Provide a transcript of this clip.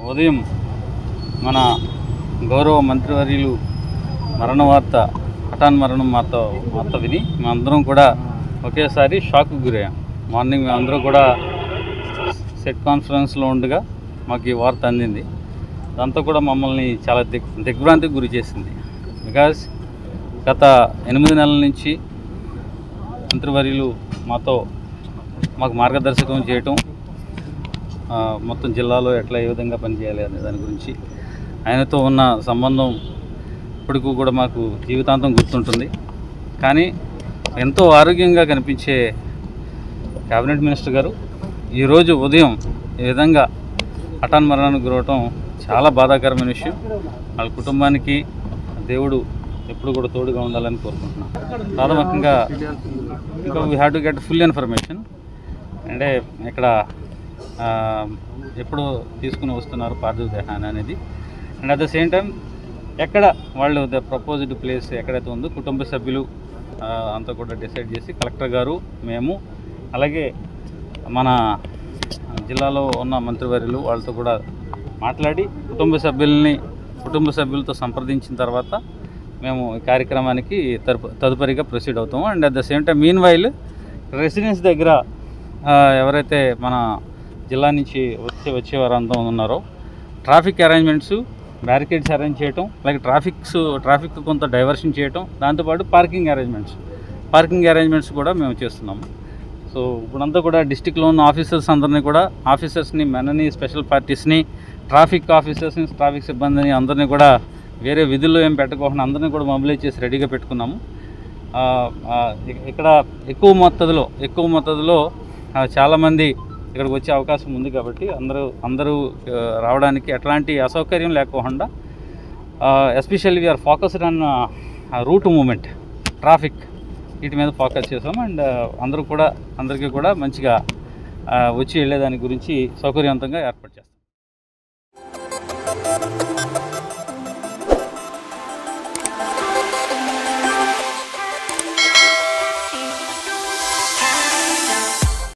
ఉదయం మన గౌరవ మంత్రివర్యులు మరణ వార్త హఠాన్ మరణం వార్త వార్త విని మేమందరం కూడా ఒకేసారి షాక్కి గురయ్యాం మార్నింగ్ మేమందరం కూడా సెట్ కాన్ఫరెన్స్లో ఉండగా మాకు ఈ వార్త అందింది దాంతో కూడా మమ్మల్ని చాలా దిగ్ దిగ్భ్రాంతికి గురి చేసింది బికాజ్ గత ఎనిమిది నెలల నుంచి మంత్రివర్యులు మాతో మాకు మార్గదర్శకం చేయటం ఆ, మొత్తం జిల్లాలో ఎట్లా ఏ విధంగా పనిచేయాలి అనే దాని గురించి ఆయనతో ఉన్న సంబంధం ఇప్పటికీ కూడా మాకు జీవితాంతం గుర్తుంటుంది కానీ ఎంతో ఆరోగ్యంగా కనిపించే కేబినెట్ మినిస్టర్ గారు ఈరోజు ఉదయం ఈ విధంగా హఠాన్ మరణానికి గురవటం చాలా బాధాకరమైన విషయం వాళ్ళ కుటుంబానికి దేవుడు ఎప్పుడు కూడా తోడుగా ఉండాలని కోరుకుంటున్నాను ప్రాథమికంగా ఇంకా we have to get full information అంటే ఇక్కడ ఆ, ఎప్పుడు తీసుకుని వస్తున్నారు పార్థివ దేహాన్ని అనేది and at the same time ఎక్కడ వాళ్ళు ద ప్రపోజ్డ్ ప్లేస్ ఎక్కడైతే ఉందో కుటుంబ సభ్యులు ఆ, అంతా కూడా డిసైడ్ చేసి కలెక్టర్ గారు మేము అలాగే మన జిల్లాలో ఉన్న మంత్రివర్యులు వాళ్ళతో కూడా మాట్లాడి కుటుంబ సభ్యుల్ని కుటుంబ సభ్యులతో సంప్రదించిన తర్వాత మేము ఈ కార్యక్రమానికి తరుపు తదుపరిగా ప్రొసీడ్ అవుతాము and at the same time meanwhile residence దగ్గర ఆ, ఎవరైతే మన జిల్లా నుంచి వచ్చే వచ్చే వారంతా ఉన్నారో ట్రాఫిక్ అరేంజ్మెంట్స్ బ్యారికేడ్స్ అరేంజ్ చేయటం అలాగే ట్రాఫిక్స్ ట్రాఫిక్ కొంత డైవర్షన్ చేయటం దాంతోపాటు పార్కింగ్ అరేంజ్మెంట్స్ పార్కింగ్ అరేంజ్మెంట్స్ కూడా మేము చేస్తున్నాము సో ఇప్పుడంతా కూడా డిస్టిక్లో ఉన్న ఆఫీసర్స్ అందరినీ కూడా ఆఫీసర్స్ని మెనని స్పెషల్ పార్టీస్ని ట్రాఫిక్ ఆఫీసర్స్ని ట్రాఫిక్ సిబ్బందిని అందరినీ కూడా వేరే విధుల్లో ఏం పెట్టుకోకుండా అందరినీ కూడా మొబిలైజ్ చేసి రెడీగా పెట్టుకున్నాము ఆ, ఆ, ఇక- ఇక్కడ ఎక్కువ మొత్తదిలో ఎక్కువ మొత్తదిలో ఆ, చాలామంది ఇక్కడికి వచ్చే అవకాశం ఉంది కాబట్టి అందరూ అందరూ ఆ, రావడానికి ఎట్లాంటి అసౌకర్యం లేకుండా especially we're focused on route movement traffic వీటి మీద ఫోకస్ చేసాం అండ్ అందరూ కూడా అందరికీ కూడా మంచిగా ఆ, వచ్చి వెళ్ళేదాని గురించి సౌకర్యవంతంగా ఏర్పాటు చేస్తాం